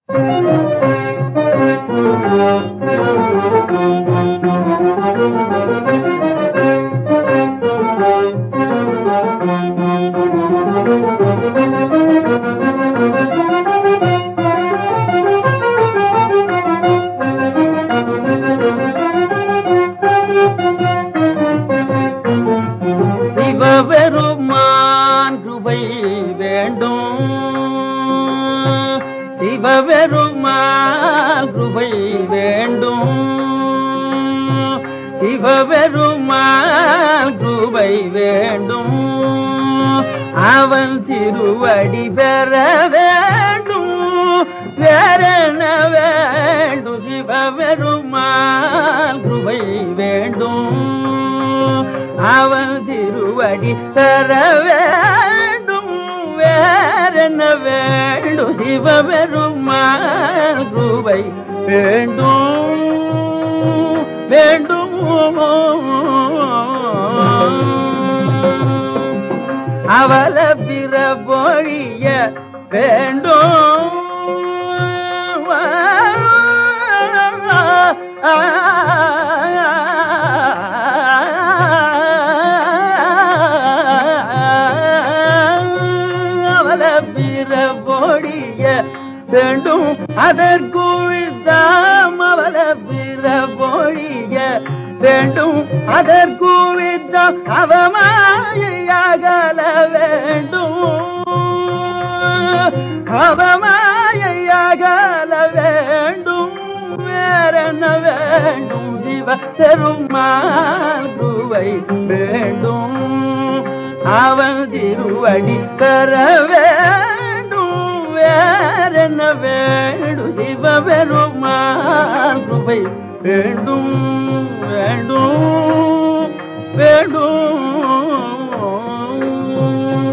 சிவபெருமான் கிருபை வேண்டும் சிவபெருமான் கிருபை வேண்டும் சிவபெருமான் கிருபை வேண்டும் அவன் திருவடி பெற வேண்டும் வேறென்ன வேண்டும் சிவபெருமான் கிருபை வேண்டும் அவன் திருவடி பெற வேண்டும் வேறென்ன வேண்டும் சிவபெருமான் கிருபை வேண்டும் வேண்டும் அவல பிற பொழிய வேண்டும் அவல பிற பொழிய வேண்டும் அதற்குவித்தாம் அவல பிற பொழிய வேண்டும் அதற்குவித்தாம் அவமாயையாகல வேண்டும் அவமாயையாகல வேண்டும் வேறென்ன வேண்டும் சிவ பெருமாள் குருவை வேண்டும் அவன் திருவடி பெற வேண்டும் வேறென்ன வேண்டும் சிவ பெருமாள் குருவை வேண்டும் வேண்டும் வேண்டும்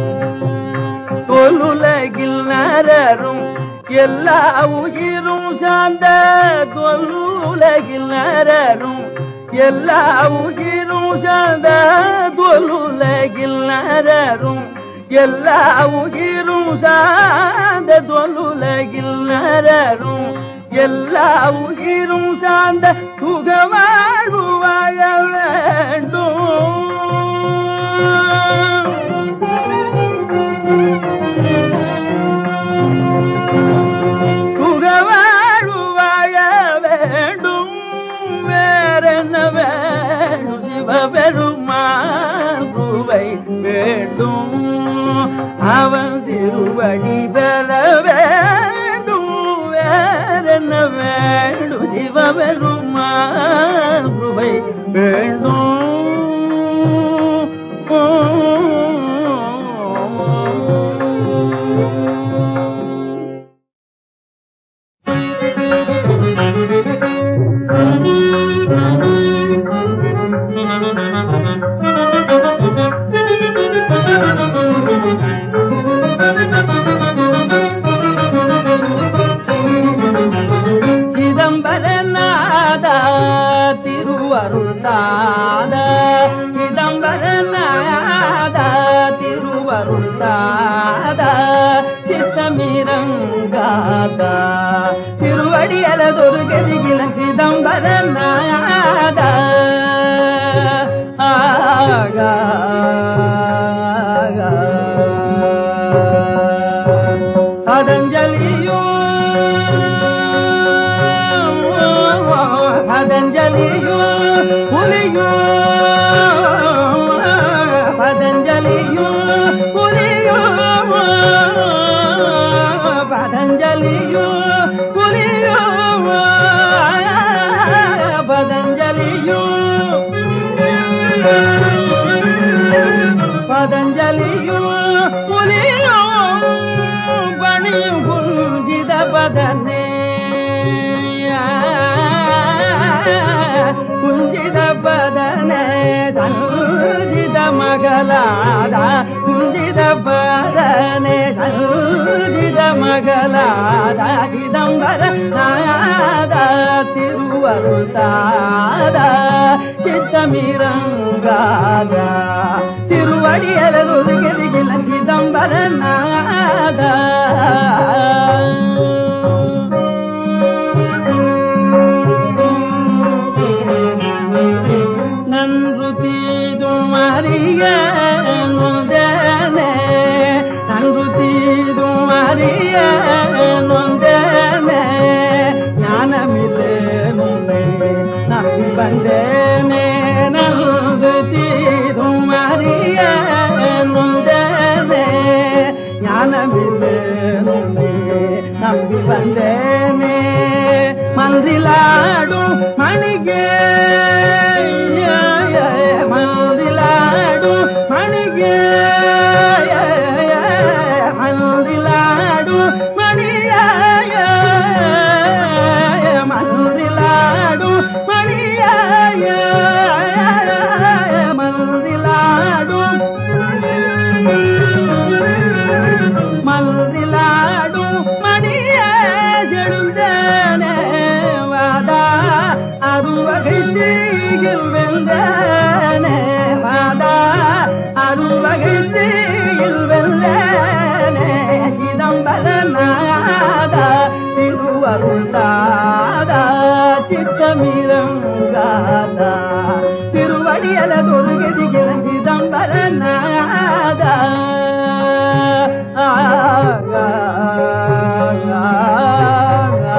தொல்லுலகில் நரரும் எல்லா உயிரும் சார்ந்த தொல்லுலகில் நரரும் எல்லா உயிரும் சார்ந்த தொல்லுலகில் நரரும் எல்லா உயிரும் சார்ந்த தொல்லுலகில் நரரும் எல்லா உயிரும் சார்ந்த சுகவாழ்வு வாழ வேண்டும் சுகவாழ்வு வாழ வேண்டும் வேறென்ன வேண்டும் சிவபெருமான் குருவை வேண்டும் அவன் திருவடி பெற வேண்டும் வேறென்ன வேண்டும் சிவபெருமான் குருவை வேண்டும் சிதம்பரநாத திருவருள்தாத சிதம்பரநாத திருவருள்தாத சித்தமிரங்காத திருவடியலதொரு கதிகில சிதம்பரநாத ஆகா பதஞ்சலியோ பதஞ்சலியோ புலியோ பதஞ்சலியோ புலியோ பதஞ்சலியோ புலியோ பதஞ்சலியோ பதஞ்சலியோ புலியோ பணியும் குஞ்சித பதனே குஞ்சித பதனே சஞ்சித மகளாத குஞ்சித பதனே சஞ்சித மகளாத சிதம்பர நாத திருவருள் தாத சித்தமிரங்காத திருவடியலது கதிகில சிதம்பர நாத நம்பி வந்தேனே மந்திலாடும் மணிகே மந்திலாடும் மணிகே மந்திலாடும் மணியாய மந்திலாடும் மணியாய மந்திலாடும் மல்லிலாடும் மணியே எழுந்தனே வாதா அருவகை தீயில் வெந்தனே வாதா அருவகை தீயில் வெந்தனே சிதம்பரநாதா திருவருளாதா சித்தமிரங்காதா திருவடியல தொழுகதிகிற சிதம்பரநாதா ஆ, ஆ, ஆ, ஆ.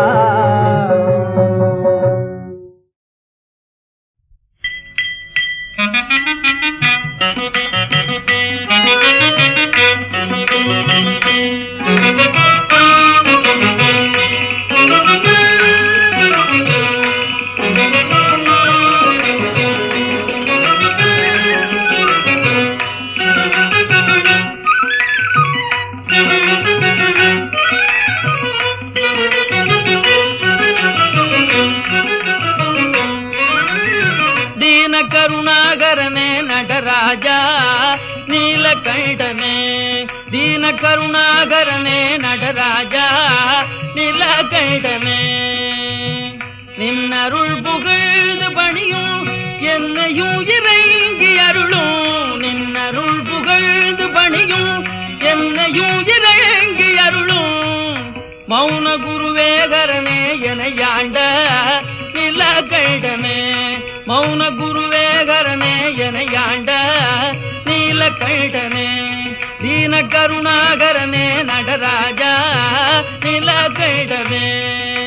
ದೀನ ಕರುಣಾಕರನೇ ನಟರಾಜ ನೀಲಕಂಠನೇ ದೀನ ಕರುಣಾಕರನೇ ನಟರಾಜ நீலகண்டனே நின்னருள் புகழ்ந்து பணியும் என்னையும் இறங்கி அருளும் நின்னருள் புகழ்ந்து பணியும் என்னையும் இறங்கி அருளும் மௌன குருவேகரனே எனையாண்ட நீலகண்டனே மௌன குருவேகரனே எனையாண்ட நீலகண்டனே தீன கருணாகரனே நடராஜா நீலகண்டனே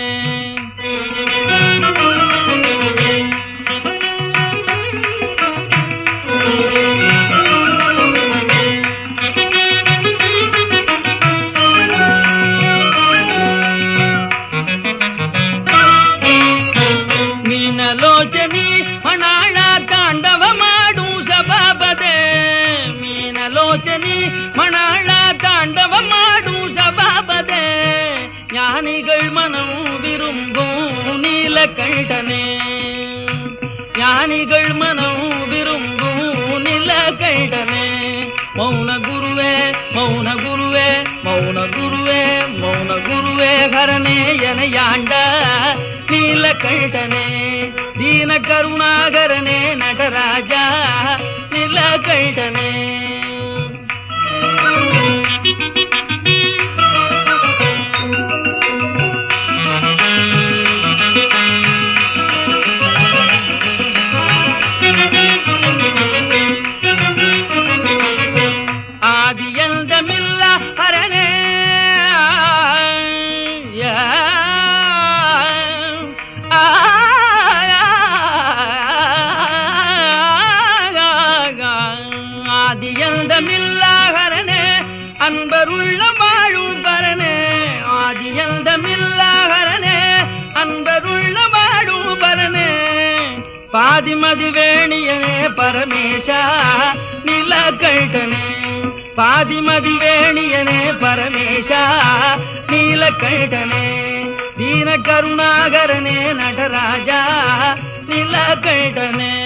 ಮೀನಲೋಚನಿ ಮಣಾಳ ತಾಂಡವ ಮಾಡು ಸಭಾಪದೆ ಮೀನಲೋಚನಿ ಮಣಾಳ ತಾಂಡವ ಮಾಡು ಸಭಾಪದೆ ஞானிகள் மனம் விரும்பும் நீலகண்டனே ஞானிகள் மனம் விரும்பும் நீலகண்டனே மௌன குருவே மௌன குருவே மௌன குருவே மௌன குருவே ஹரனே எனையாண்ட நீலகண்டனே தீன கருணாகரனே நடராஜா நீலகண்டனே ஆதியந்தமில்ல ஹரனே ஆதியந்தமில்ல ஹரனே அன்பருள்ள வாழும் பரனே ஆதியந்தமில்ல ஹரனே அன்பருள்ள வாழும் பரனே பாதிமதி வேணியனே பரமேஷா நீலகண்டனே பாதிமதி வேணியனே பரமேஷா நீலகண்டனே தீன கருணாகரனே நடராஜா நீலகண்டனே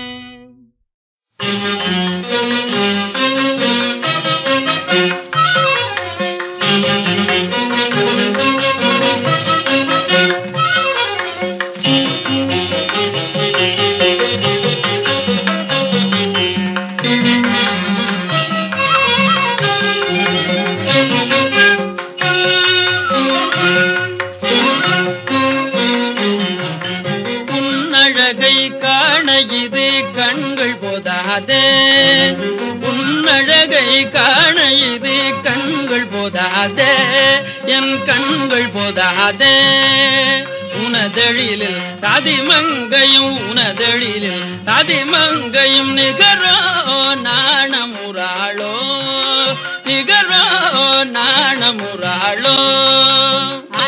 உன்னழகை காண இது கண்கள் போதாதே உன்னழகை காண இது கண்கள் போதாதே என் கண்கள் போதாதே உனதெழிலில் ததிமங்கையும் உனதெழிலில் ததிமங்கையும் நிகரோ நாணமுறாளோ நிகரோ நாணமுறாளோ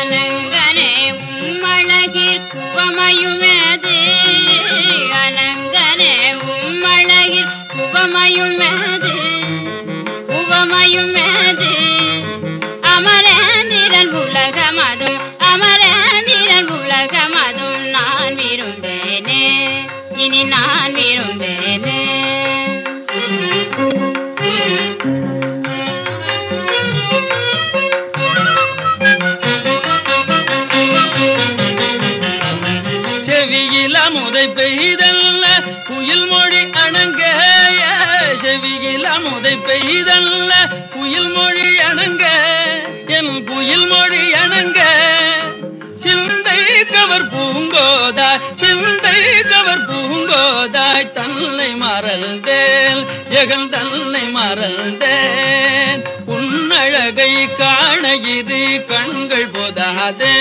பெய்தல்ல குயில் மொழி அணங்க செவியில் அமுதை பெய்தல்ல குயில் மொழி அணங்க என் குயில் மொழி அணங்க சிந்தை கவர் பூங்கோதாய் சிந்தை கவர் பூங்கோதாய் தன்னை மறந்தேன் ஜெகன் தன்னை மறந்தேன் உன்னழகை காண இது கண்கள் போதாதே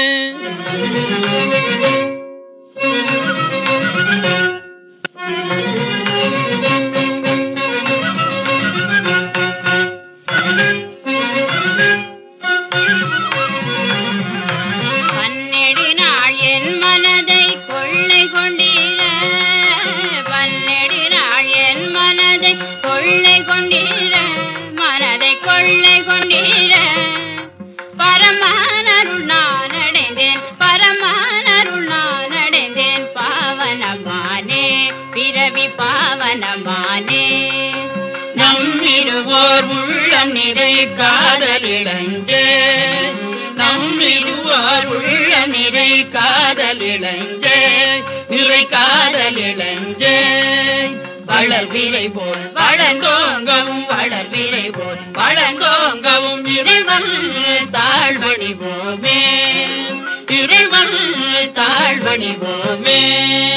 பன்னெடு நாள் என் மனதை கொள்ளை கொண்டீர பன்னெடு நாள் என் மனதை கொள்ளை கொண்டீர மனதை கொள்ளை கொண்டீர பரமானருள் நான் அடைந்தேன் பரமானருள் நான் அடைந்தேன் பாவனமானே பிறவி பாவனமானே நம் இருவோர் உள்ளம் நிறை காதலிழஞ்சே நம் இருவோர் உள்ளம் நிறை காதலிழஞ்சே நிறை காதலிழஞ்சே வளர்விரை போல் வளர்ந்தோங்கவும் வளர்விரை போல் வளர்ந்தோங்கவும் இறைவன் தாழ்வணிவோமே இறைவன் தாழ்வணிவோமே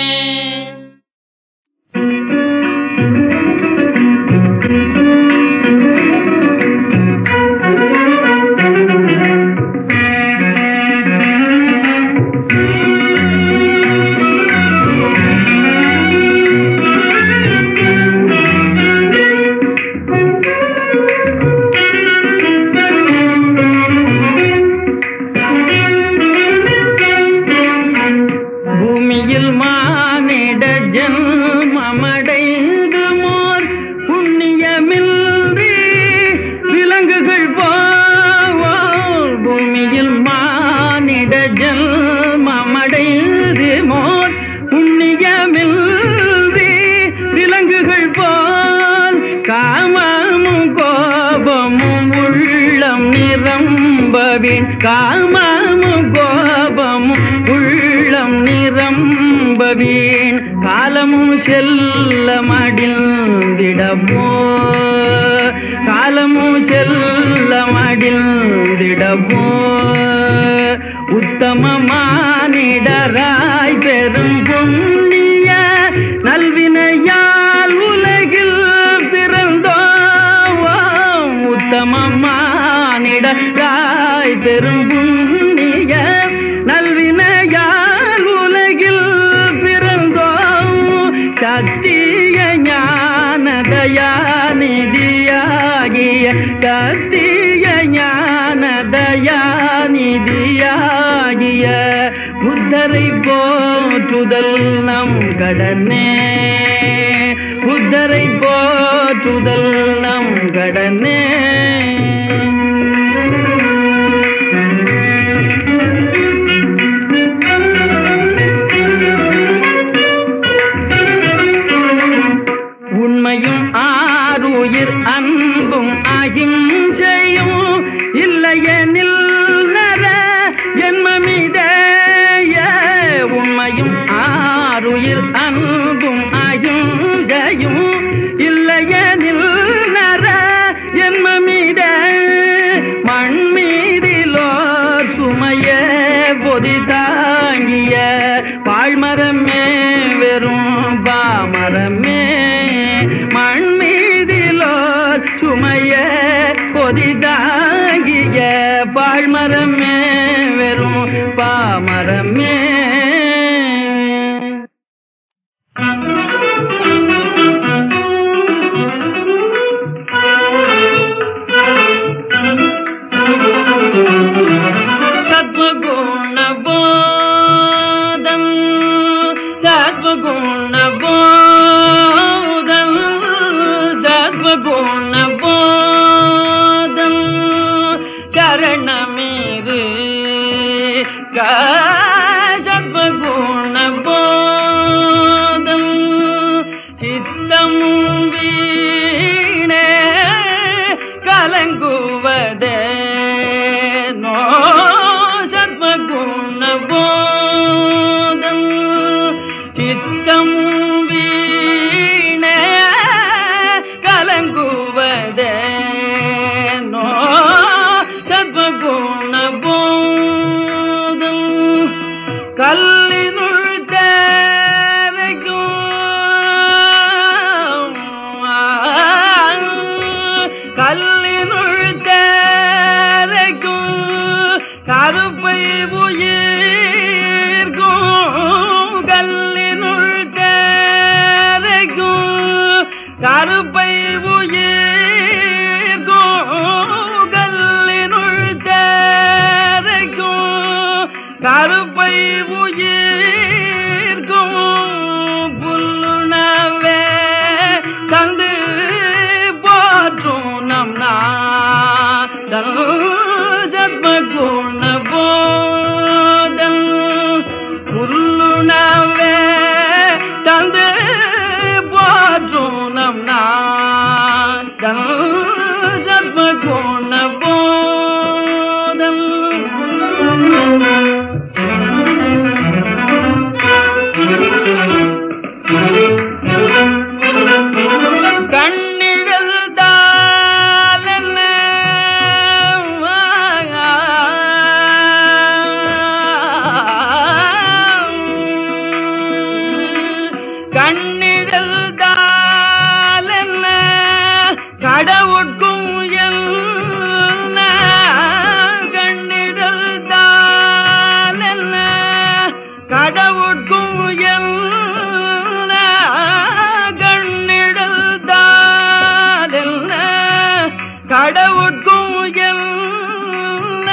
பூமியில் மானிட ஜன்மமடைந்து மோர் புண்ணியமின்றி விலங்குகள் போவோர் பூமியில் மானிட ஜன்மமடைந்து மோர் புண்ணியமின்றி விலங்குகள் போல் காமமும் கோபமும் உள்ளம் நிரம்பவின் காமமும் கோபமும் உள்ளம் நிரம்பவின் காலமும் செல்ல மடிந்திடமோ காலமும் செல்ல மடிந்திடமோ உத்தமமானிடராய் பெரும் புண்ணிய நல்வினையால் உலகில் பிறந்தோம் உத்தமமானிடராய் பெரும் புண்ணிய நல்வினையால் உலகில் பிறந்தோம் சத்திய ஞானதயாநிதியாகிய சத்திய ஞானதயாநிதியாகிய புத்தரை போற்றுதல் நம் கடனே புத்தரை போற்றுதல் நம் கடனே உண்மையும் ஆருயிர் அன்பும் அகிம்சையும் இல்லையெனில் நர ஜென்மமிதேய உண்மையும் ஆருயிர் அன்பும் அகிம்சையும் இல்லையெனில் நர ஜென்மமித மண் மீதிலோர் சுமைய பொதி தாங்கிய பாழ்மரமே வெறும் பாமரமே மண் மீதிலோர் சுமைய பொதி தாங்கிய பாழ்மரமே வெறும் பாமரமே சத்வகுணபோதம் சத்வகுணபோதம் சத்வகுணபோதம் சரணமீது சத்வகுணபோதம் சித்தமும் வீணே கலங்குவதே நோ சத்வகுணபோதம் சித்த கருப்பை உயிர்கும் கல்லினுள் தேரைக்கும் கருப்பை உயிர்கும் கல்லினுள் தேரைக்கும் கருப்பை உயிர்கும் புல்லுணவே தந்து போற்றும் நம் நாதல் ஜத்ம குண போதல் புல்லுணவே தந்து போற்றும் நம் நாதல் ஜத்ம குண போதல் கண்ணிழல் தாளன கண்ணிழல் தாளன கடவுட்கும் என்ன கண்ணிழல் தாளன கடவுட்கும் என்ன கண்ணிடல் தாதென்ன கடவுட்கும் என்ன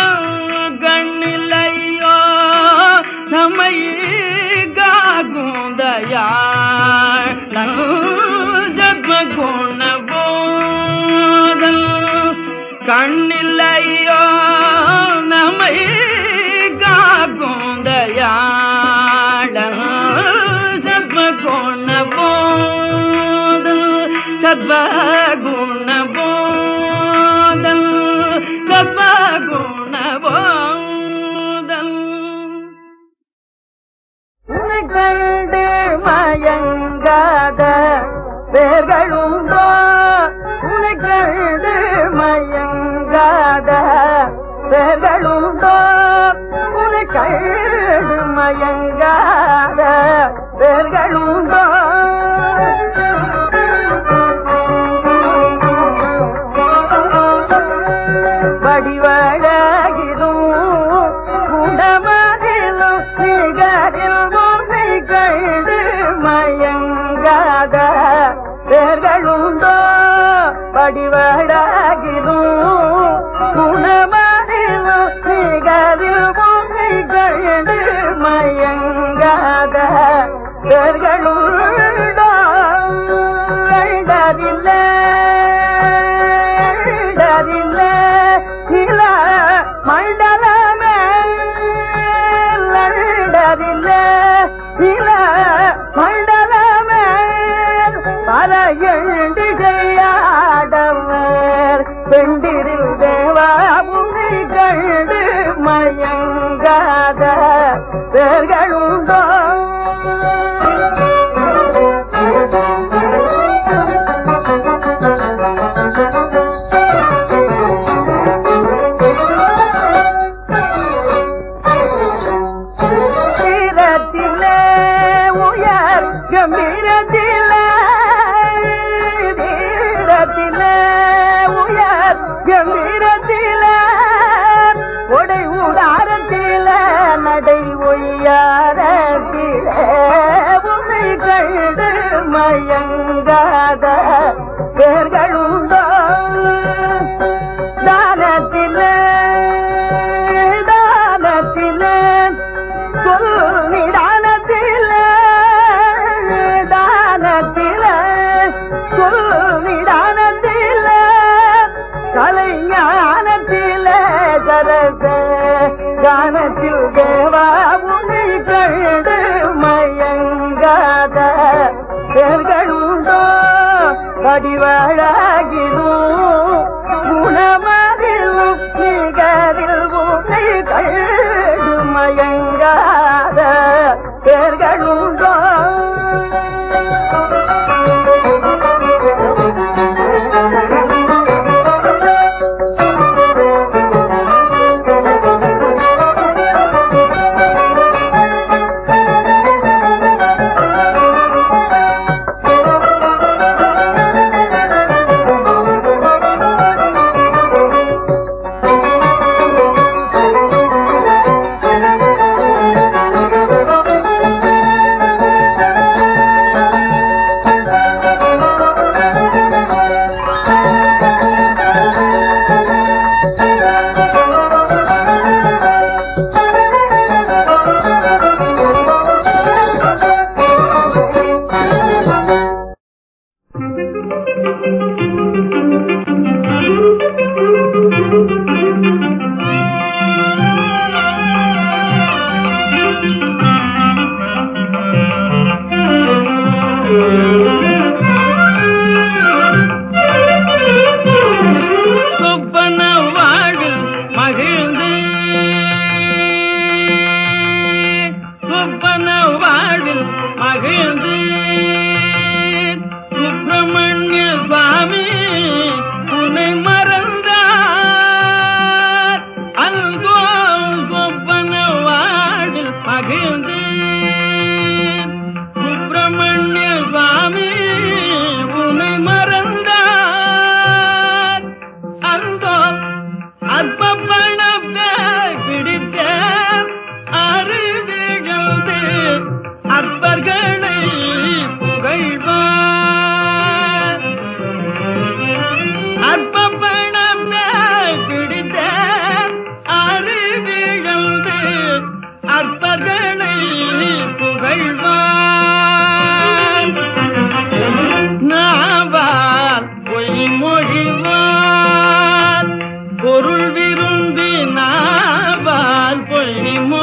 கண்ணிலையோ நம்மை காகுந்தயாள் ஜத்ம குண போதல் கண்ணில்லையோ நம்மை காகுந்தயாள் சத்ம குண போதல் சத்வ குண போதல் சத்வ குண போதல் உன்னை கண்டு மயங்காத பேர்களுண்டோ உன்னை கண்டு மயங்காத பேர்களுண்டோ உன்னை கண்டு மயங்காத பேர்களுண்டோ வடிவழகிலும் குண்டமதிலும் நிகரில் முனை கண்டு மயங்காத பேர்களுண்டோ வடிவழகிலும் குணமதிலும் நிகரில் முனை கண்டு மயங்காத பேர்களுண்டோ கண்டதில்லை கண்டதில்லை நில மண்டலமே லண்டதில்லை நில மண்டலமே பல எழுந்து செய்யாடவர் பெண்டிரில் தேவா முனை கண்டு மயங்காத பேர்களுண்டோ தீரத்திலே உயர் கம்பீரத்திலே தீரத்திலே உயர் கம்பீரத்திலே உடை உடாரத்திலே நடை ஒய்யாரத்திலே உன்னை கண்டு மயங்காத பேர்களுண்டோ தானத்திலே தானத்திலே நிதானத்திலே தானத்திலே நிதானத்திலே கலைஞானத்திலே சரச கானத்தில் தேவா உன்னை கண்டு மயங்காத பேர்களுண்டோ வடிவழகிலும் குணமதிலும் நிகரில் உன்னை கண்டு மயங்காத பேர்களுண்டோ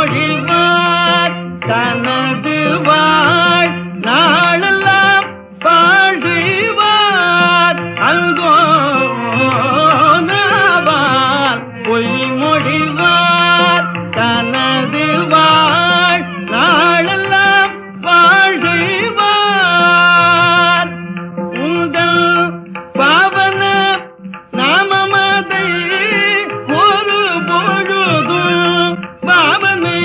மொழிவார் தனது வாழ் நாளெல்லாம் பாழ்வார் அல்கோ நாவால் பொய் மொழிவார் தனது வாழ் நாளெல்லாம் வாழ்வார் உங்கள் பாவன நாமமதை ஒரு பொழுதும் பாவனை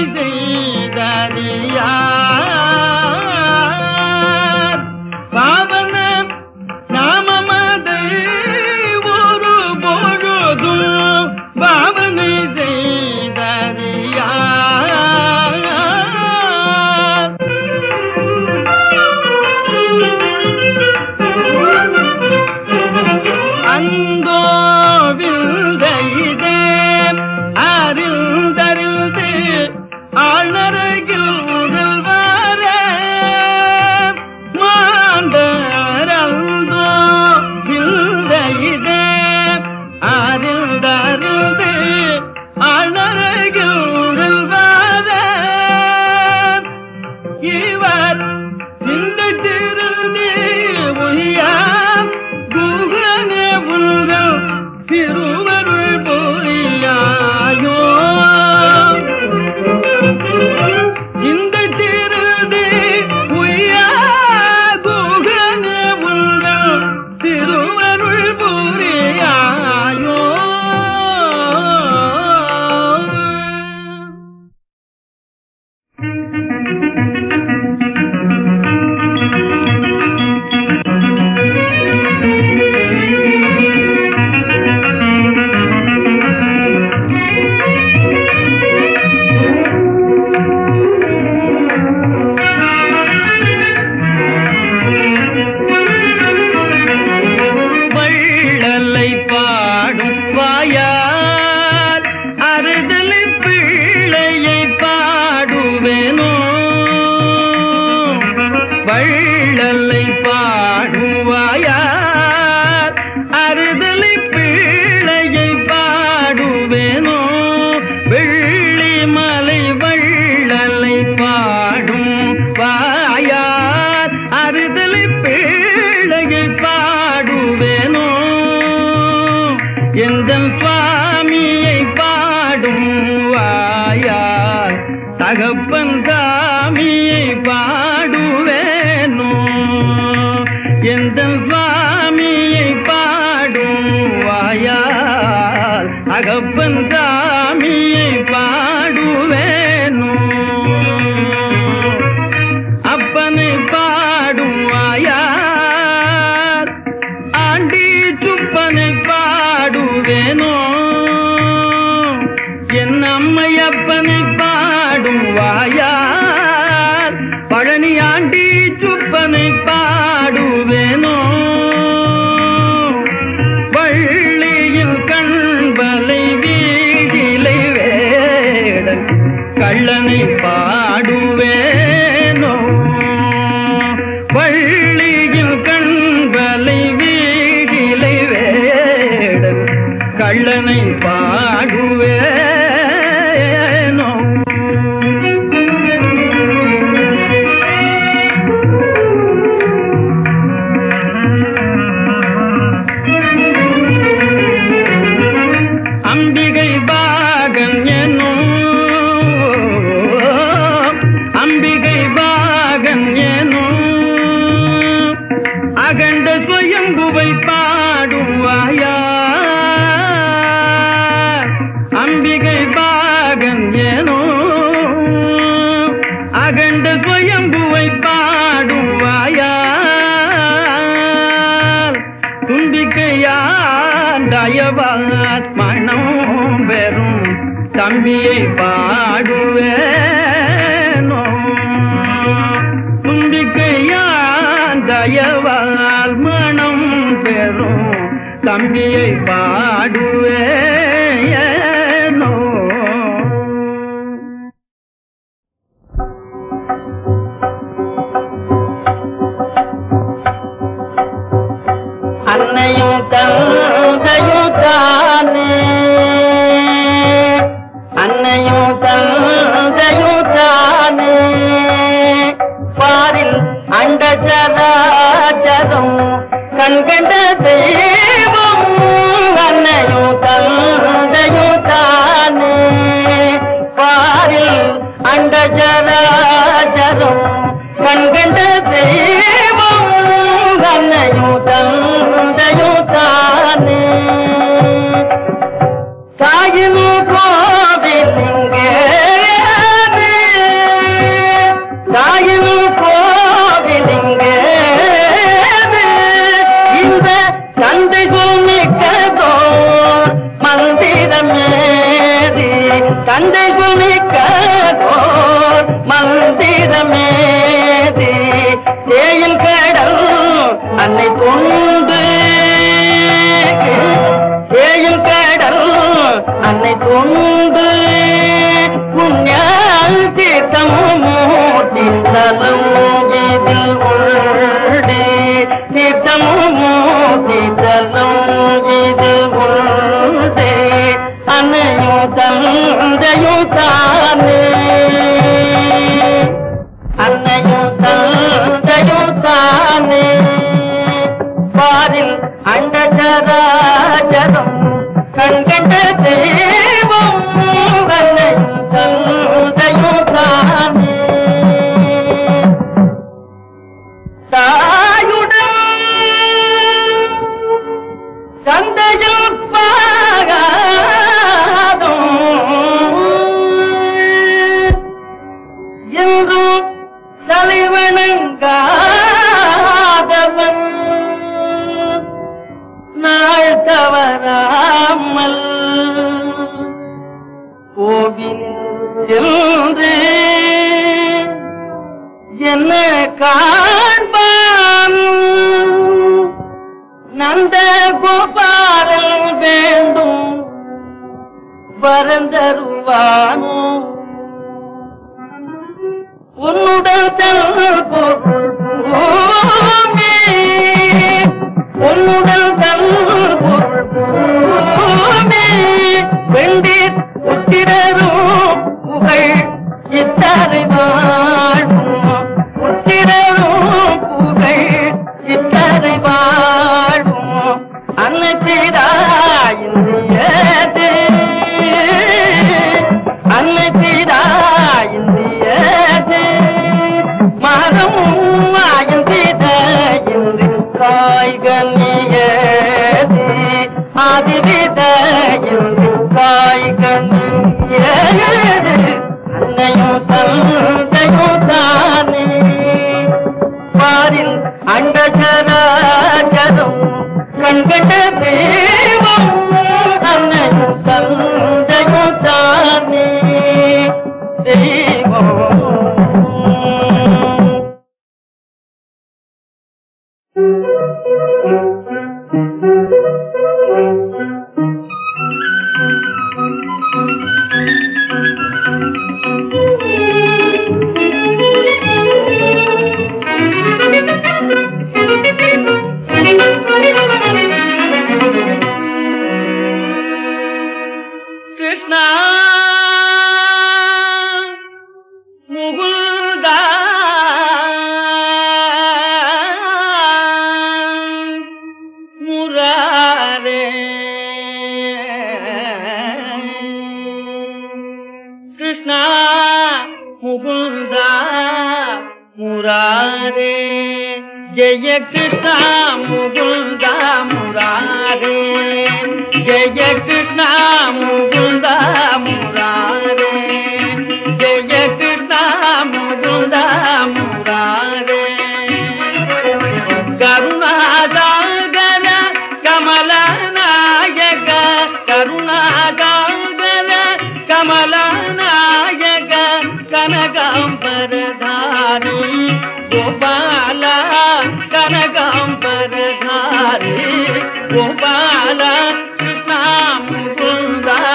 செய்தறியார் பாவன நாமமதை ஒரு பொழுதும் பாவனை செய்தறியார் அந்தோவில்தைதே அறிந்தறிந்து ஆழ்நரகில் முதல்வார மாண்டரந்தோ வில்தைதே அறிந்தறிந்து ஆழ்நரகில் முதல்வார இவர் இந்த திருநீ உய்யாம் குகனே உங்கள் திருவருள் புரியாயோ இந்த திருநீ உய்யா குகனே உங்கள் திருவருள் புரியாயோ வள்ளலை பாடும் வாயார் அறுதலை பிள்ளையை பாடுவேனோ வள்ளலை பாடும் வாயார் அறுதலை பிள்ளையை பாடுவேனோ வெள்ளி மலை வள்ளலை பாடும் வாயார் அறுதலை பிள்ளையை பாடுவேனோ எந்தன் சுவாமியை பாடும் வாயார் தகப்பன் சாமியை பாடுவேனோ எந்தன் சுவாமியை பாடும் வாயார் தகப்பன் சாமியை பாடுவேனோ அப்பனை பாடும் வாயார் ஆண்டி சுப்பனை பாடுவேனோ என் அம்மையப்பனை பாடும் வாயார் பழனி ஆண்டி சுப்பனை பாடுவேனோ வள்ளியில் கண்பலை வீழிலை வேடன் கள்ளனை பாடுவேனோ வள்ளியில் கண்பலை வீழிலை வேடன் கள்ளனை பாடுவேனோ அம்பிகை பாகன் என்னும் அம்பிகை பாகன் எனும் அகண்ட சுயம்புவை பாடும் வாயா அம்பிகை பாகன் எனும் அகண்ட சுயம்புவை பாடும் வாயா தும்பிக்கையாண்டயவாத் மனம் பெறும் தம்பியை பாடுவேனோ தும்பிக்கையாண்டயவால் மனம் பெறும் தம்பியை பாடுவேனோ அன்னையும் தந்தையும் தானே அன்னையும் அன்னையும் தந்தையும் தானே பாரில் அண்ட சராச்சரம் கண்கண்ட தெய்வம் அன்னையும் தந்தையும் தானே பாரில் அண்ட சராச்சரம் கண்கண்ட தெய்வம் அன்னையும் தந்தையும் தானே தாயினும் கோவிலிங்கே தாயினும் கோவிலிங்கே இந்த தந்தை குமிக்கதோ மந்திரமேதி தந்தை குமிக்கதோ மந்திரமேதி தேயில் கடல் அன்னை தொண்டு தேயில் கடல் அன்னை தொண்டு புண்ணியால் தீர்த்தமும் மூட்டி தலம் இதில் உள்ளே தீர்த்தமும் மூட்டி தலம் இதில் உள்ளே அன்னையும் தந்தையும் தானே அன்னையும் தந்தையும் தானே பாரில் அண்டச்சராச்சரம் கண்கண்ட தெய்வம் அன்னையும் தந்தையும் தானே தாயுடன் தந்தையில் பாகாதும் என்றும் தலைவணங்காதவன் நாள் தவறாமல் கோவில் சென்று என்ன காண்பான் நந்த கோபாலன் வேண்டும் வரந்தருவானோ உன்னுடன் தன் பொருள் பூமி உன்னுடன் தன் பொருள் பூமி வெண்டீர் உத்திரரும் புகழ் இத்தரை வாழும் உத்திரரும் புகழ் இத்தரை வாழும் அன்னத்திராயிந்தியதே அன்னத்திராயிந்தியதே மரம் ஆயந்தித இன்று காய்கனியதே ஆதிவித இன்று காய்கனியதே அன்னையும் தந்தையும் தானே பாரில் அண்டச்சராச்சரம் கண்கண்ட தேவம் அன்னையும் தந்தையும் தானே தெய்வம் கிருஷ்ணா முகுந்தா முராரே கிருஷ்ணா முகுந்தா முராரே ஜெய கிருஷ்ணா முகுந்தா முராரே ஜெய கிருஷ்ணா முகுந்தா முராரே ஜெய கிருஷ்ணா முகுந்தா முராரே கருணாதாகர கமலநாயக கருணாதாகர கமலநாயக கனகாம்பரதாரி கோபால கனகாம்பரதாரி கோபால கிருஷ்ணா முகுந்தா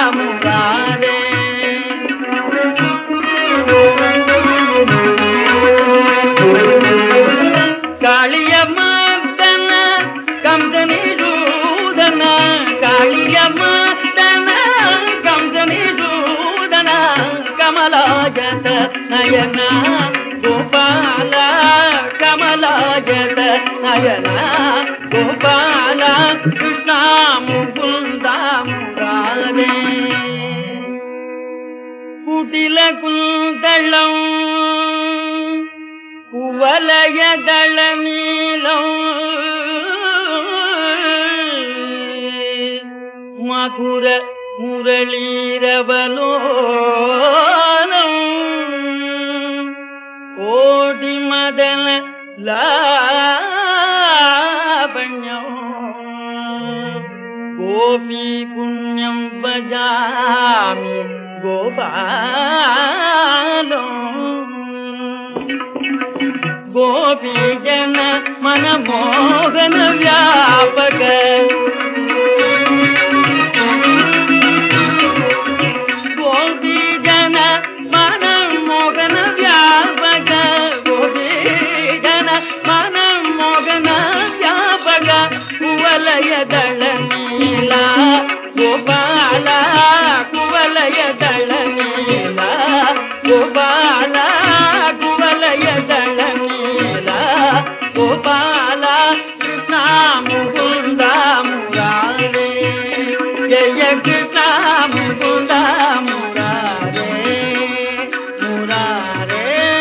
கமலாஜத நயன கோபால கமலாஜத நயன கோபால கிருஷ்ணா முகுந்தா முராரே குடில குந்தளம் குவலயதள நீலம் மகுர முரளீரவலோனம் கோடி மதன லாபண்யம் கோபி புண்ணியம் பஜாமி கோபாலம் கோபி ஜன மனமோகன வியாபக கோபி ஜன மனமோகன வியாபக கோபி ஜன மனமோகன வியாபக ಕುವಲಯ ದಳ ನೀಲ ಗೋಪಾಲ ಕುವಲಯ ದಳ ನೀಲ ಗೋಪಾಲ ಕುವಲಯ ದಳ ನೀಲ ಗೋಪಾಲ ಕೃಷ್ಣ ಮುಕುಂದ ಮುರಾರೇ ಜಯ ಕೃಷ್ಣ ಮುಕುಂದ ಮುರಾರೇ ಮುರಾರೇ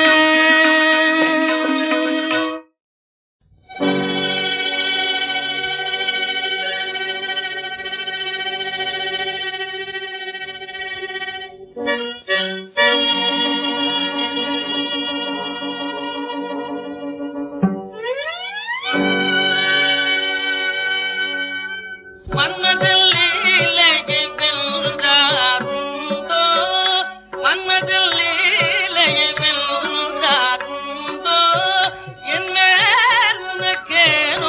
மன்மதில் லீலையை வென்றாருண்டோ மன்மதில் லீலையை வென்றாருண்டோ என் மேல் உனக்கேனோ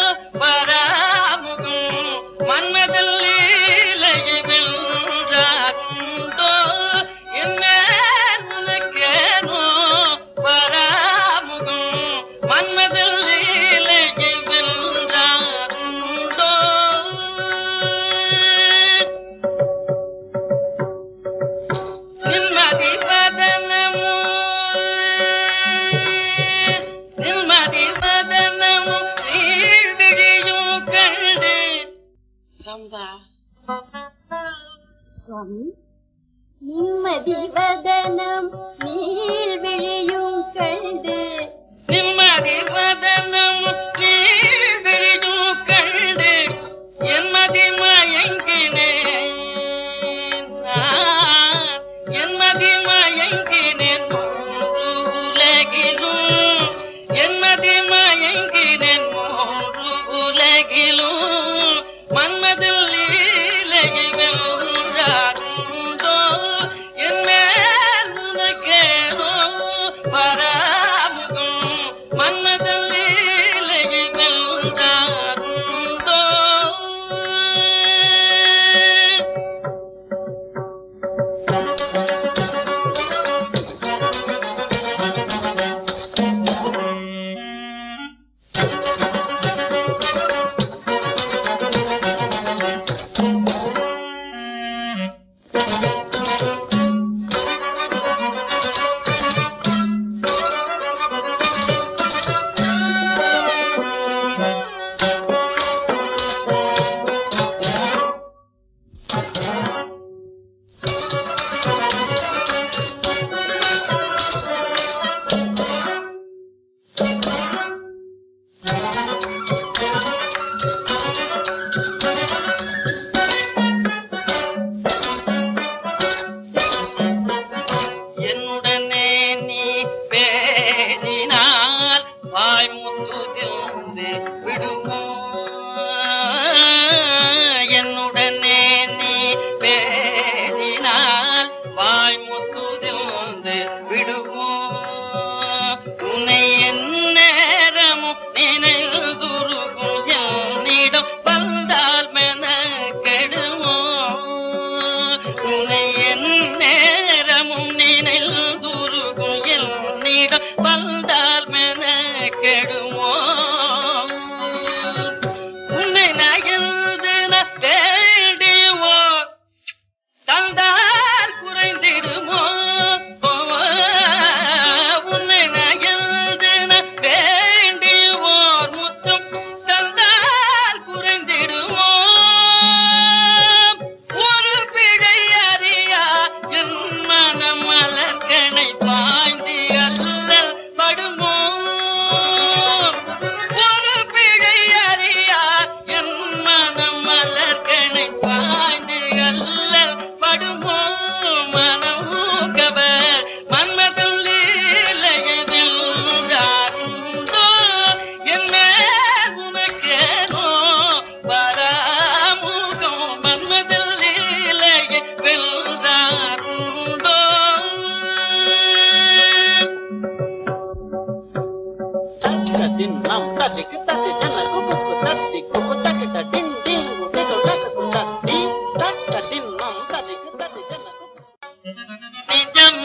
பராமுகம் மன்மதில் லீலையை வென்றாருண்டோ என் மேல் உனக்கேனோ பராமுகம் மன்மதில் லீலையை வென்றாருண்டோ நிம்மதி பதனமோ நிம்மதி பதனமோ நீழ்விழியும் கண்டு சம்பா சுவாமி நிம்மதி வதனம் நீள் விழியும் கண்டு நிம்மதி பதனம் நீழ்விழியும் கண்டு என்மதி மயங்கினேன் நான் என்மதி மயங்கினேன் மூன்று உலகிலும் என்மதி மயங்கினேன் மூன்று உலகிலும் மன்மதில் லீலையை வென்றாருண்டோ என் மேல் உனக்கேனோ பராமுகம் மன்மதில் லீலையை வென்றாருண்டோ என்னுடனே நீ பேசினால் வாய் முத்துதில்ந்து விடுமோ என்னுடனே நீ பேசினால் வாய் முத்துதில்ந்து விடுமோ உன்னை என் நேரமும் நினைவுருகும் என்னிடம் வந்தால் மென கெடுமோ உன்னை என் நேரமும் நினைவுருகும் என்னிடம் வந்தால் மென கெடுமோ உன்னை நயந்து நான் வேண்டியோ தந்தால் குறைந்திடுமோ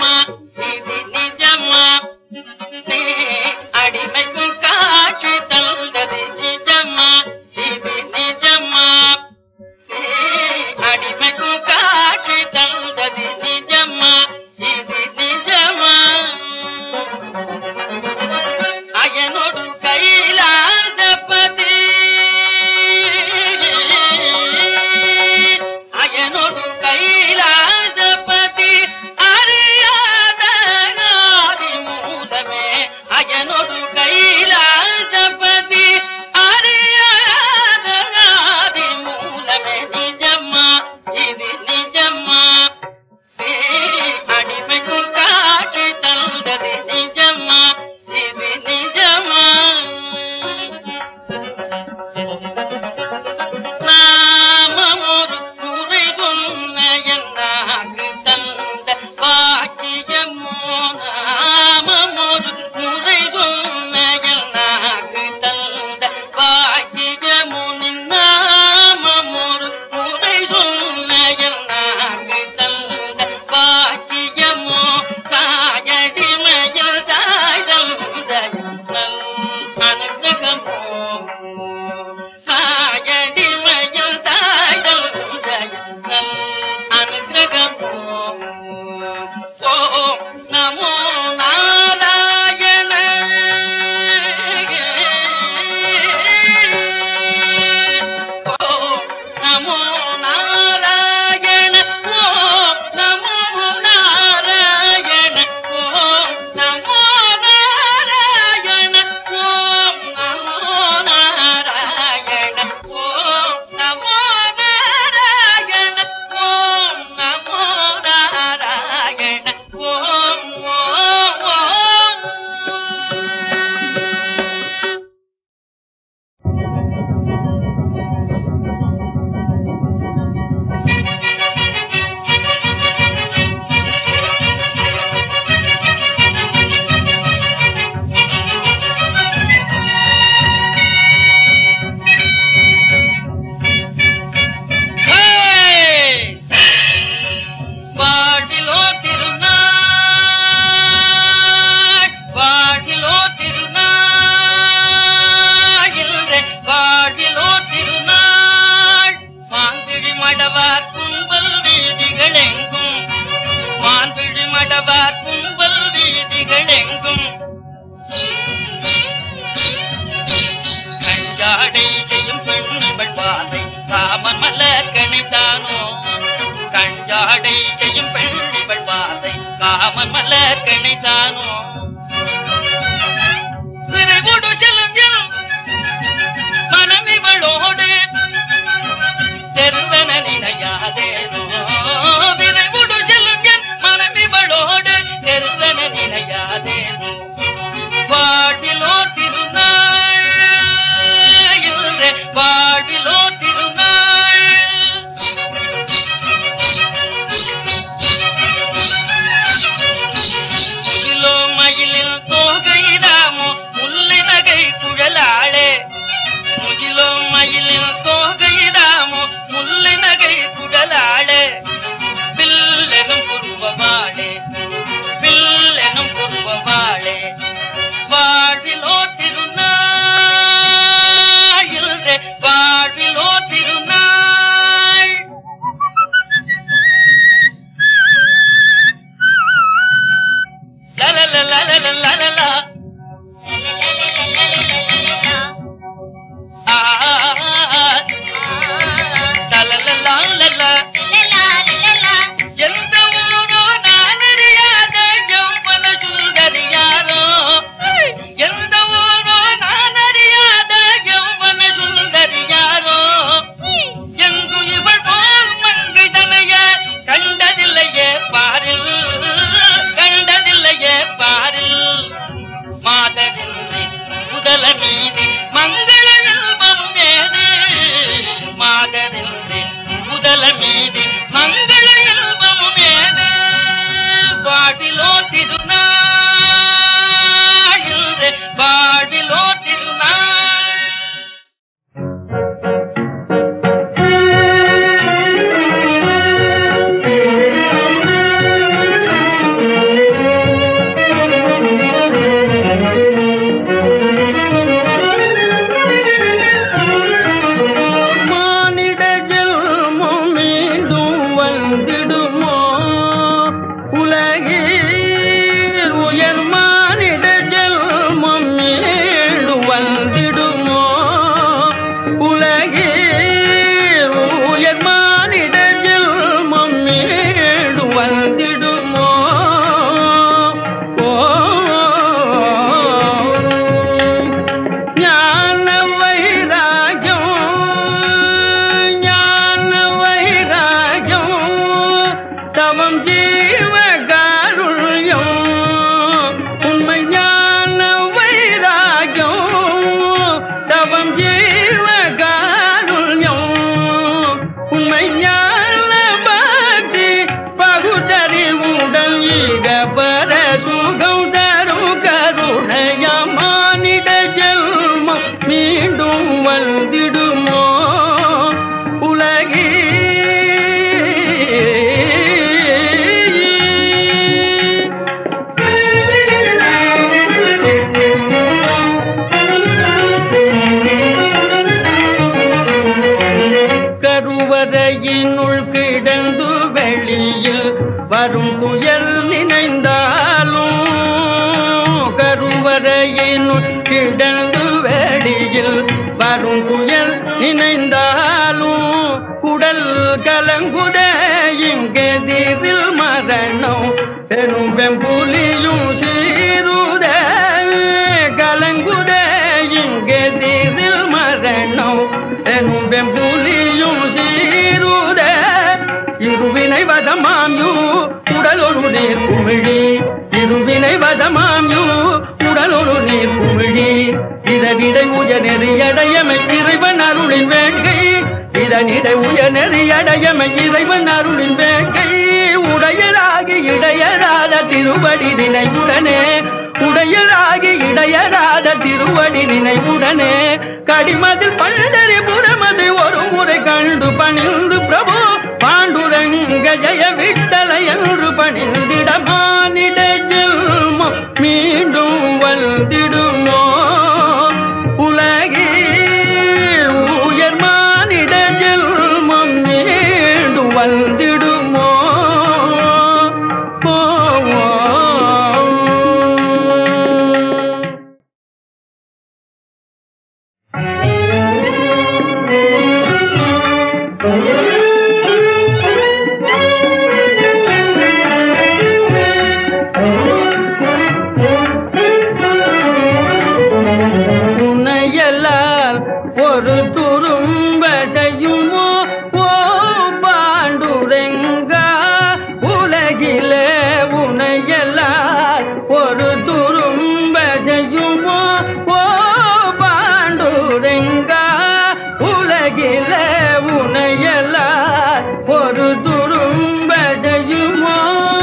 நிஜமா இது நிஜமா நீ அடிமைக்கும் காட்சி தந்தது நிஜமா இது நிஜமா நீ அடிமைக்கும் காட்சி தந்தது நிஜமா இது நிஜமா அயனோடு கைலாசபதி அயனோடு கைலாசபதி அறியாத நாடி மூலமே அயனோடு கைலாசபதி அறியாத நாடி மூலமே நிஜம்மா இது நிஜம்மா அடிமைக்கும் காட்சி தந்தது நிஜம்மா இது நிஜமா நாமமொரு முறை சொன்ன என்னாக்கு தந்த பாக்கியமோ நாமமொரு முறை சொன்ன என்னாக்கு தந்த பாக்கியமோ நின்னாமமொரு முறை சொன்ன என்னாக்கு தந்த பாக்கியமோ தாயடிமையில் தாய் தந்த நல் அனுகிரகமோ தாயடிமையில் தாய் தந்த நல் அனுகிரகமோ ஓ நமோ நாராயண ஓ நமோ நாராயண ஓ நமோ நாராயண ஓ நமோ நாராயண ஓ நமோ நாராயண ஓ நமோ நாராயண ஓ நமோ நாராயண ஓ ஓ ஓ Hey! வாடிலோ திருநாள் வாடிலோ திருநாள் இல்லை வாடிலோ திருநாள் மான்பிழி மடவார் கும்பல் வீதிகள் எங்கும் மான்பிழி மடவார் கும்பல் வீதிகள் எங்கும் கஞ்சாடை செய்யும் பெண்ணிவள் பாதை காமன் மலர் கணித்தானோ கஞ்சாடை செய்யும் பெண்ணிவள் பாதை காமன் மலர் கணித்தானோ விரைவுடு செல்லும் என் மனம் இவளோடு தெருவன நினையாதேனோ விரைவுடு செல்லும் என் மனம் இவளோடு தெருவன நினையாதேனோ வாழ்விலோ திருநாள் இன்று வாழ்விலோ திருநாள் முகிலோ மயிலில் தோகைதாமோ முல்லை நகை குழலாளே முகிலோ மயிலில் தோகைதாமோ முல்லை நகை குழலாளே வில்லெனும் குருவவாளே வில்லெனும் குருவவாளே வாழ்விலோ திருநாள் இன்று வாழ்விலோ திருநாள் லலலலலலலலலா. ஆ, லலலலாலலா. எந்த ஊரோ நான் அறியாத யௌவன சுந்தரியாரோ எந்த ஊரோ நான் அறியாத யௌவன சுந்தரியாரோ எங்கும் இவள் போல் மங்கை தனைய கண்டதில்லையே பாரில் கண்டதில்லையே பாரில் மாதவில்லை முதல மீதி மங்கள இல்பம் ஏது மாதவில்லை முதல மீதி மங்கள இல்பம் ஏது வாழ்விலோ திருநாள் இன்று வாழ்விலோ திருநாள் Thank you. வரையினுள் கிடந்து வெளியில் வரும் புயல் நினைந்தாலும் குடல் கலங்குதே இங்கெதிரில் மரணம் எனும் வெம்புலியும் சீருதே கலங்குதே இங்கெதிரில் மரணம் எனும் வெம்புலியும் சீருதே இருவினை வதமாம் யூ உடலொரு நீர் குமிழி இருவினை வதமாம் யூ உடலொரு நீர் குமிழி இதனிடை உயநெறியடையமை இறைவன் அருளின் வேங்கை இதனிடை உயநெறியடையமை இறைவன் அருளின் வேங்கை உடையராகி இடையராத திருவடி நினைவுடனே உடையராகி இடையராத திருவடி நினைவுடனே கடிமதில் பண்டறி புறமது ஒரு முறை கண்டு பணிந்து பிரபு பாண்டுரங்க ஜெய விட்டல என்று பணிந்திடமானிட ஜெல்மோ மீண்டும் வந்திடுமோ உலகில் உயர் மானிட ஜெல்மம் மீண்டும் வந்திடுமோ ஓ, ஓ, ஓ. உன்னையெல்லாம் ஒரு துரும்ப செய்யுமோ ஓ பாண்டுரெங்கா உலகிலே உன்னையெல்லாம் ஒரு துரும்ப செய்யுமோ ஓ பாண்டுரெங்கா உலகிலே உன்னையெல்லாம் ஒரு துரும்ப செய்யுமோ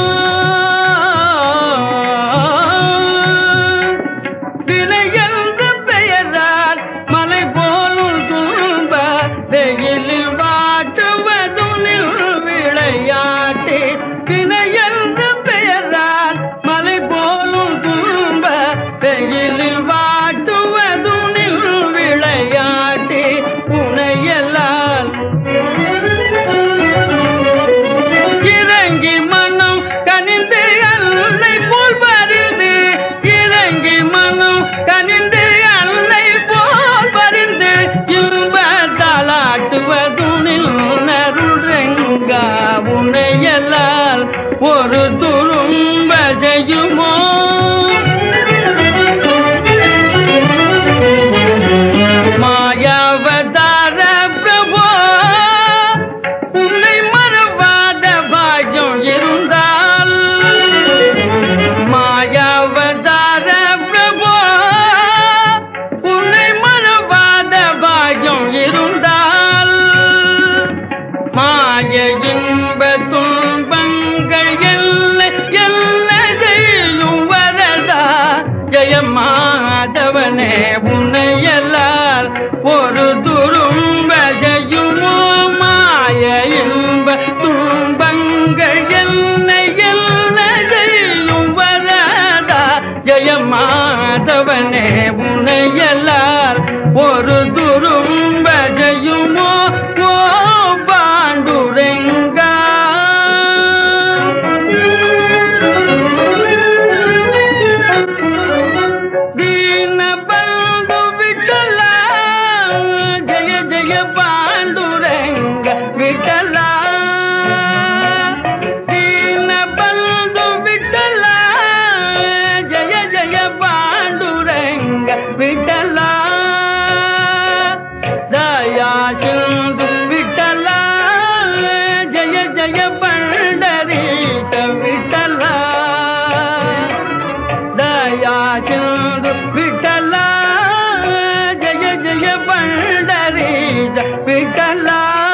வினை என்ற பெயரால் மலை போலும் துன்ப வெயிலில் வாட்டுவதும் விளையாட்டு வினை என்ற பெயரால் மலை போலும் துன்ப வெயிலில் வாட்டுவதும் விளையாட்டு உனையெல்லாம் இறங்கி மனம் கனிந்து அல்லை போல் பறிந்து இறங்கி மனம் கனிந்து அல்லை போல் பறிந்து இன்ப தாளாட்டுவதுனில் நருங்கா உனையல்லால் ஒரு துரும்ப செய்யுமோ மாயாவதார பிரபோ உன்னை மறவாத பாயம் இருந்தால் மாயாவதார பிரபோ உன்னை மறவாத பாயம் இருந்தால் மாய இன்ப துன்பங்கள் எல்லை எல்லை செய்யும் வரதா ஜெயமாதவனே உன்னையல்லால் ஒரு துரும்ப செய்யுமோ மாய இன்ப துன்பங்கள் என்னை என்ன செய்யும் வரதா ஜெயமாதவனே உன்னையல்லால் ஒரு துரும்ப செய்யுமோ ஓ பாண்டுரெங்கா ದೀನ ಬಂಧು ವಿಠಲ ಜಯ ಜಯ ಪಾಂಡುರಂಗ ವಿಠಲ ದೀನ ಬಂಧು ವಿಠಲ ಜಯ ಜಯ ಪಾಂಡುರಂಗ ವಿಠಲ ದಯಾ ಸಿಂಧು ವಿಠಲ ಜಯ ಜಯ ಪಂಡರೀಶ ವಿಠಲ ದಯಾ ಚಂದು ವಿಠಲ ಜಯ ಜಯ ಪಂಡರೀಶ ವಿಠಲ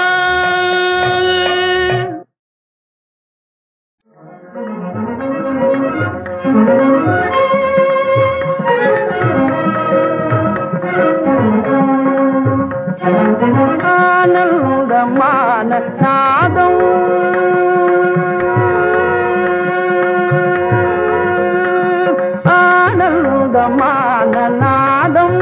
ஆனந்தமான நாதம் ஆனந்தமான நாதம்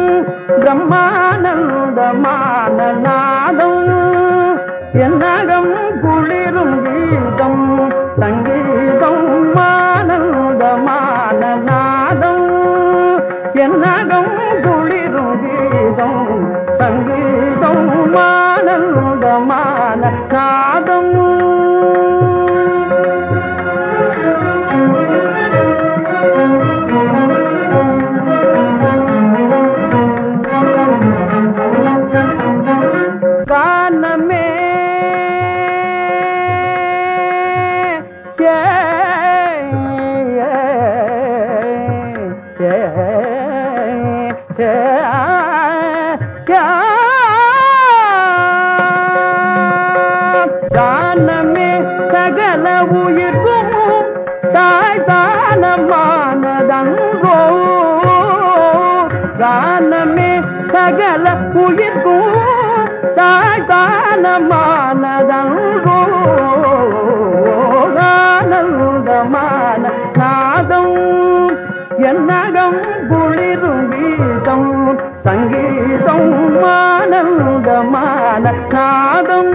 பிரம்மானந்தமான நாதம் என்னகம் குளிரும் கீதம் சங்கீதம் ஆனந்தமான நாதம் என்னகம் குளிரும் கீதம் சங்கீதம் ஆனந்தமான நாதம் கானமே ஏ, ஏ, ஏ, ஏ, ஆ, கானமே சகல உயிர்க்கும் தாய் தானமானதங்கோ கானமே சகல உயிர்க்கும் தாய் தானமானதங்கோ ஆனந்தமான நாதம் என்னகம் குளிரும் கீதம் சங்கீதம் ஆனந்தமான நாதம்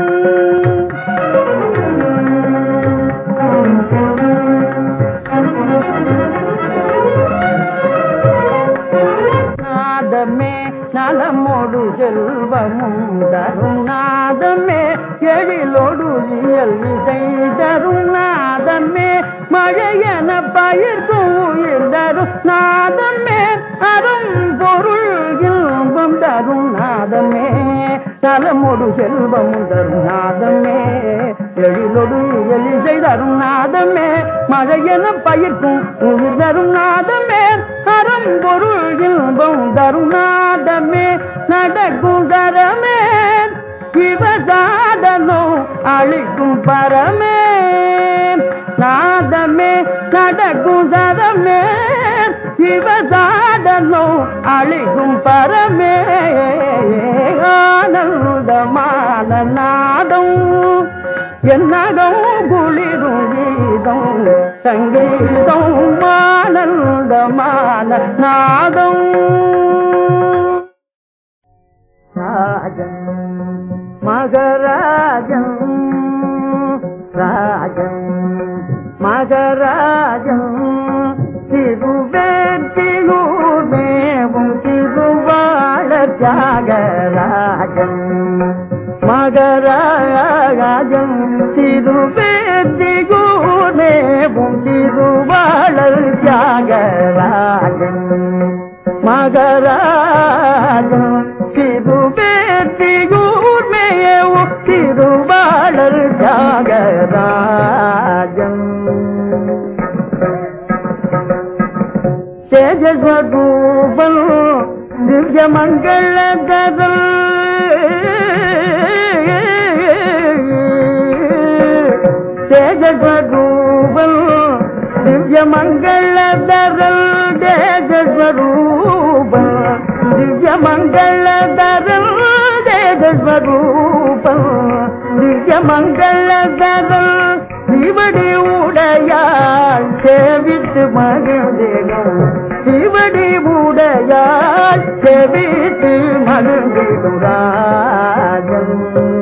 நாதமே நலமோடு செல்வமும் தரும் நாதமே எழிலோடு இயல் இசை தரும் நாதமே மழையென பயிர்க்கும் உயிர் தரும் நாதமே அரும் பொருள் இன்பம் தரும் நாதமே நலமோடு செல்வமும் தரும் நாதமே எழிலோடு இயல் இசை தரும் நாதமே மழையென பயிர்க்கும் உயிர் தரும் நாதமே அறம் பொருள் இன்பம் தரும் நாதமே நடக்கும் தரமே சிவசாதனோ அழிக்கும் பரமே நாதமே நடக்கும் தரமே சிவசாதனோ அழிக்கும் பரமே ஆனந்தமான நாதம் என்னகம் குளிரும் கீதம் சங்கீதம் ஆனந்தமான நாதம் ராஜன் மகராஜன் ராஜன் மகராஜன் திருவேற்றியூர் மேவும் திருவாழ தியாகராஜன் மகராஜன் திருவேற்றியூர் மேவும் திருவாழல் தியாகராஜன் மகராஜன் திருவேற்றியூர் மேவும் திருவாழல் தியாகராஜன் தேஜஸ்வரூபம் திவ்ய மங்களதரல் தேஜஸ்வரூபம் திவ்ய மங்களதரல் தேஜஸ்வரூபம் திவ்ய மங்களதரல் தேஜஸ்வரூபம் திவ்ய மங்களதரல் சிவடி உடையாள் சேவித்து மகிழ்ந்தேனும் சிவடி உடையாள் செவித்து மகிழ்ந்திடும் ராஜன்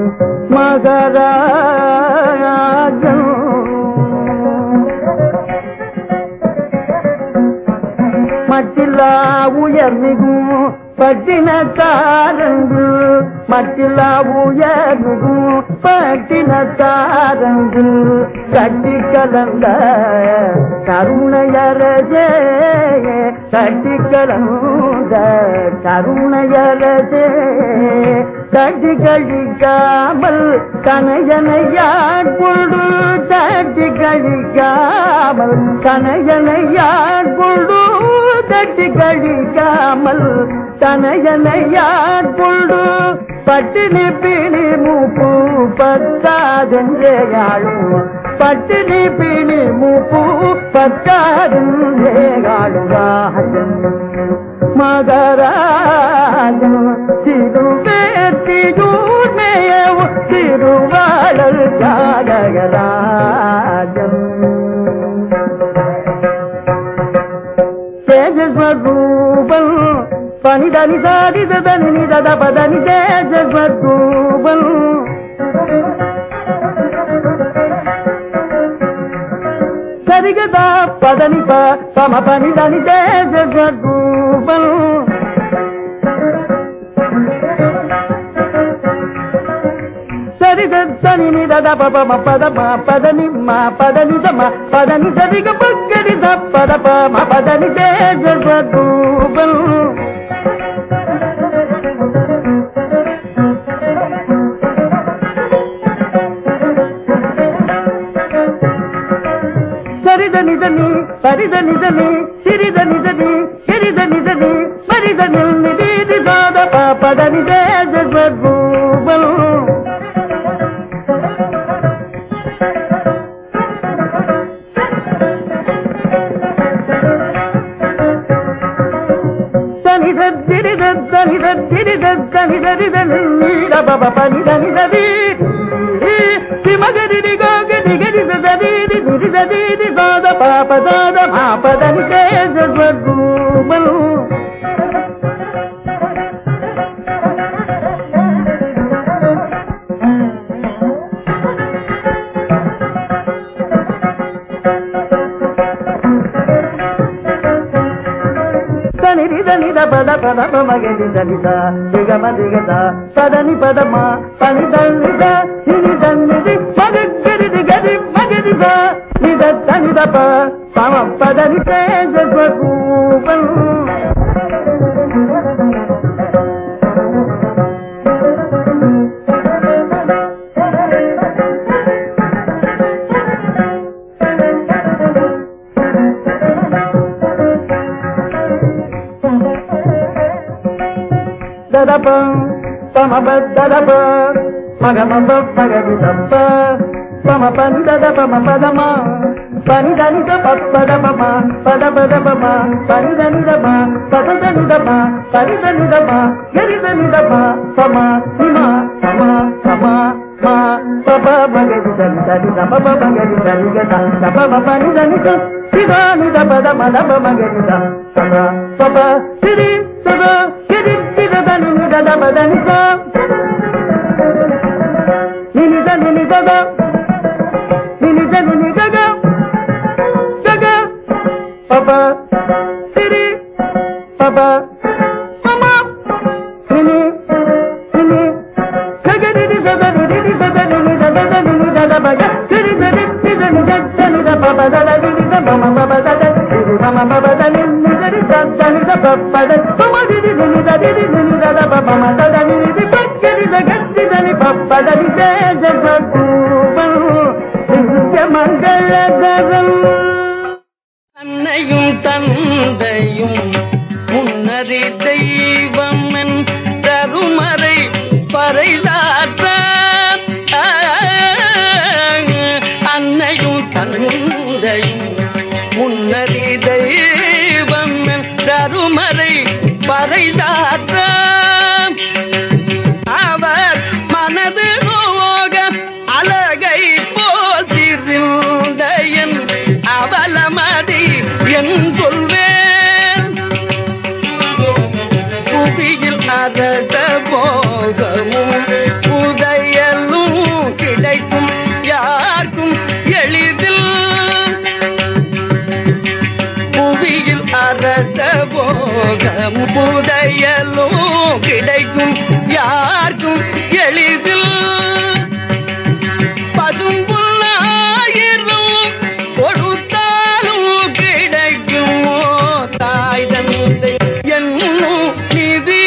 மகராஜன் மட்டில்லா உயர் மிகும் பட்டினத்தாரங்கு மட்டில்லா உயர் மிகும் பட்டினத்தாரங்கு கட்டி கலந்த கருணையரசே கட்டி கலந்த கருணையரசே தட்டி கழிக்காமல் கனையனையாட்கொண்டு தட்டி கழிக்காமல் கனையனையாட்கொண்டு தட்டி கழிக்காமல் தனையனையாட்கொண்டு பட்டினி பிணி மூப்பு பத்தாதென்றேயாளும் பட்டினி பிணி மூப்பு பத்தாதென்றேயாளும் ராஜன் மகராஜன் திருவேற்றியூர் மேயவும் திருவாளர் ஜாகராஜன் తేజస్వరూపం పని దని సాది దని నిద పదని తేజస్వరూపం సరి గదా పదని ప పమ పని దని జగూపం సరి సని ని దద ప పమ పద మ పదని మ పదని ద మ పదని సరి గ పక్కడి ద పద ప మ పదని జగూపం సరిద నిదని పరిద నిదని సిరిద నిదని సిరిద నిదని పరిద నిది సాద పాపద నిదే జగూబలు సని సరి సని సరి సని సరి నీడ బబ పని దని సది సిమగరి గోగరి గరి సది నిరి సది సాద పాప సాద పాపదని జగూబలు సని దని ద పద పద మగని దని ద దిగమ దిగద పదని పదమ పని దని ద సిని దని ది మగరి దిగది మగది ద నిద దని ద ప పమ పదని తేజ స్వరూపం దదప పమ దదప మగమ పగది దప్ప పమ పంద పమ పదమ పని దని పద పమ పద పద పమ పని దని దమ పద దని దమ పని దని దమ గరి దని దమ పమ హిమ పమ పమ మా పప మగది దని దని దమ పమ మగది దని గద దప పని దని ద శివాని దప దమ దప మగది ద పమ పప సిరి సద సిరి సిద దని నిద దమ దని స నిని దని నిద ద నిని దని నిద గ గగ పప సిరి పప మమ నిని నిని గగరి ని దద ని ని దద ని ని దద ద ని ని దద బగ సిరి ద ని ని ద ని ద ద ని ద పప ద ద ని ని ద మమ పప ద ద సిరి మమ పప ద ని ని ద ని ద ద ని ద పప ద మమ ది ని ని ద ని ని ని ద ద పప మ ద ద ని ని ది పక్కరి ద గట్టి ద ని పప ద ని ద జగూపం మంగళగరం அன்னையும் தந்தையும் முன்னறி தெய்வம் தருமறை பறைசாற்ற அன்னையும் தந்தையும் முன்னறி தெய்வம் தருமறை பறைசாற்ற அவர் மனது நோக அழகை போல் திருந்த என் அவலமதி என் சொல்வேன் புவியில் அரச போகமும் புதையலும் கிடைக்கும் யாருக்கும் எளிதில் புவியில் அரச போகம் புதையலும் கிடைக்கும் யாருக்கும் எளிதில் பசும்புல்லாயிரும் கொடுத்தாலும் கிடைக்குமோ தாய் தந்தை என்னும் நிதி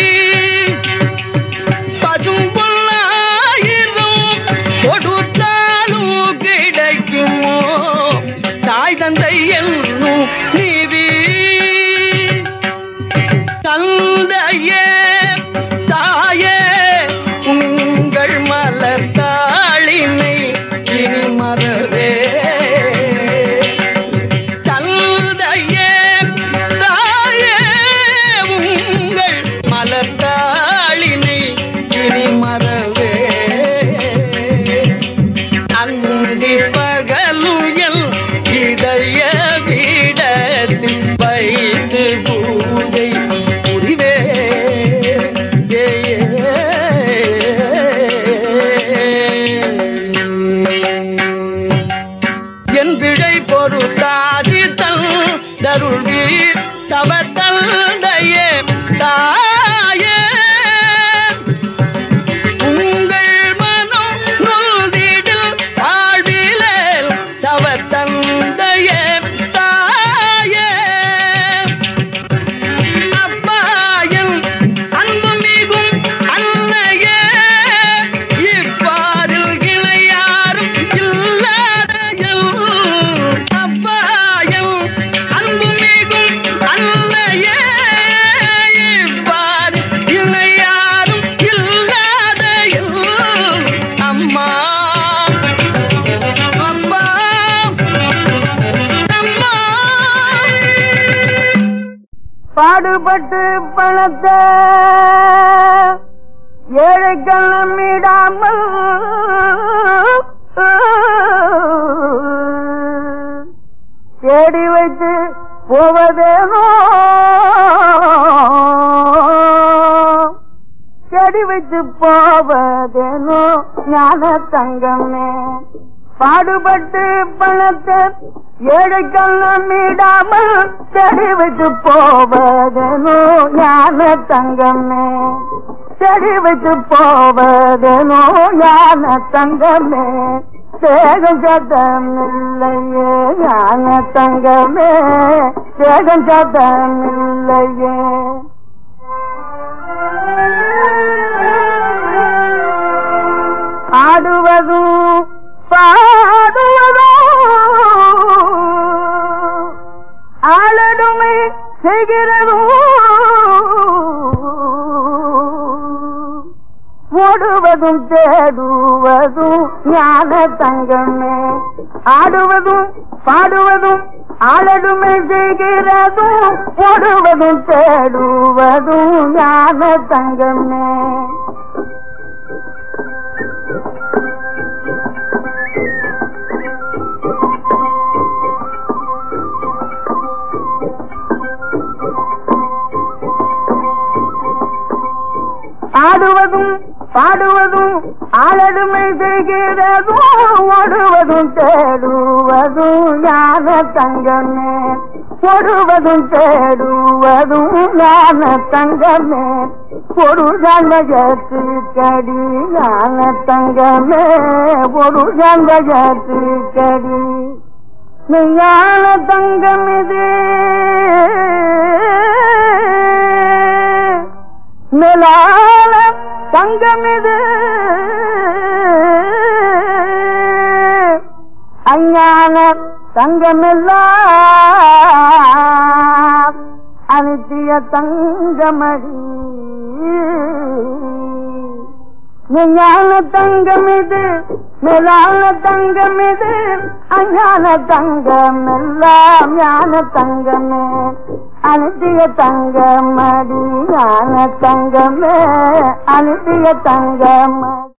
பசும்புல்லாயிரும் கொடுத்தாலும் கிடைக்குமோ தாய் தந்தை என்னும் நிதி தந்தையே தாயே உங்கள் மலர் அருள்வீர் தவத்தந்தையே தாயே உங்கள் மனம் நொல்திடில் வாழ்விலே தவத்தந்தையே தாயே அப்பாயன் அன்பு மிகும் அன்னையே இப்பாரில் இணையாரும் இல்லாதையும் அப்பாயன் அன்பு மிகும் அன்னையே இப்பாரில் இணையாரும் இல்லாதையும் அம்மா அம்மா அம்மா பாடுபட்டு பணத்தை ஏழைகள் நம்மிடாமல் தேடி வைத்து போவதேனோ தேடி வைத்து போவதேனோ ஞான தங்கமே பாடுபட்டு பணத்தை ஏழைகள் நம்மிடாமல் தேடி வைத்து போவதேனோ ஞான தங்கமே தேடி வைத்து போவதேனோ ஞான தங்கமே சேகம் சதம் இல்லையே ஞான தங்கமே சேகம் சதம் இல்லையே ஆடுவதும் பாடுவதும் ஆளடுமை செய்கிறதும் ஓடுவதும் தேடுவதும் ஞான தங்கமே ஆடுவதும் பாடுவதும் ஆளடுமை செய்கிறதும் ஓடுவதும் தேடுவதும் ஞான தங்கமே ஆடுவதும் பாடுவதும் ஆளடுமை செய்கிறதும் ஓடுவதும் தேடுவதும் ஞான தங்கமே ஓடுவதும் தேடுவதும் ஞான தங்கமே ஒரு ஜாந்தகத்து கடி ஞான தங்கமே ஒரு ஜாந்தகத்து கடி ஞான தங்கம் இது மேலான தங்கமிது அஞ்ஞான தங்கமெல்லாம் அனித்திய தங்கமடி ஞான தங்கமிது மேலான தங்கமிது அஞ்ஞான தங்கமெல்லாம் ஞான தங்கமே அனுப்பிய தங்கமடி ஞான தங்கமே அனுப்பிய தங்கமடி